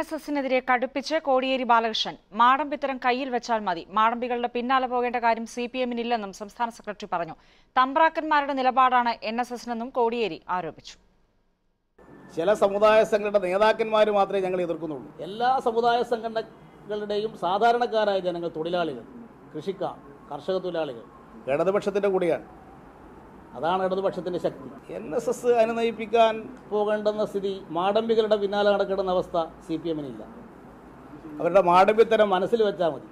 S എസിനെതിരെ കടുപ്പിച്ച് കോടിയേരി ബാലകൃഷ്ണൻ മാടമ്പിത്തരം കയ്യിൽ വെച്ചാൽ മതി മാടമ്പികളുടെ പിന്നാലെ പോകേണ്ട കാര്യം സി പി എമ്മിനില്ലെന്നും സംസ്ഥാന സെക്രട്ടറി പറഞ്ഞു തമ്പ്രാക്കന്മാരുടെ നിലപാടാണ് എൻ എസ് എസിനെന്നും കോടിയേരി ആരോപിച്ചു ചില സമുദായ സംഘടന നേതാക്കന്മാർ മാത്രമേ ഞങ്ങൾ എതിർക്കുന്നുള്ളൂ എല്ലാ സമുദായ സംഘടനകളുടെയും സാധാരണക്കാരായ ജനങ്ങൾ തൊഴിലാളികൾ കൃഷിക്കാർ കർഷക തൊഴിലാളികൾ ഇടതുപക്ഷത്തിൻ്റെ കൂടിയാണ് അതാണ് ഇടതുപക്ഷത്തിന്റെ ശക്തി എൻ എസ് എസ് അനുനയിപ്പിക്കാൻ പോകേണ്ടുന്ന സ്ഥിതി മാടമ്പികളുടെ പിന്നാലെ നടക്കേണ്ടുന്ന അവസ്ഥ സി പി എമ്മിനില്ല അവരുടെ മാടമ്പിത്തരം മനസ്സിൽ വെച്ചാൽ മതി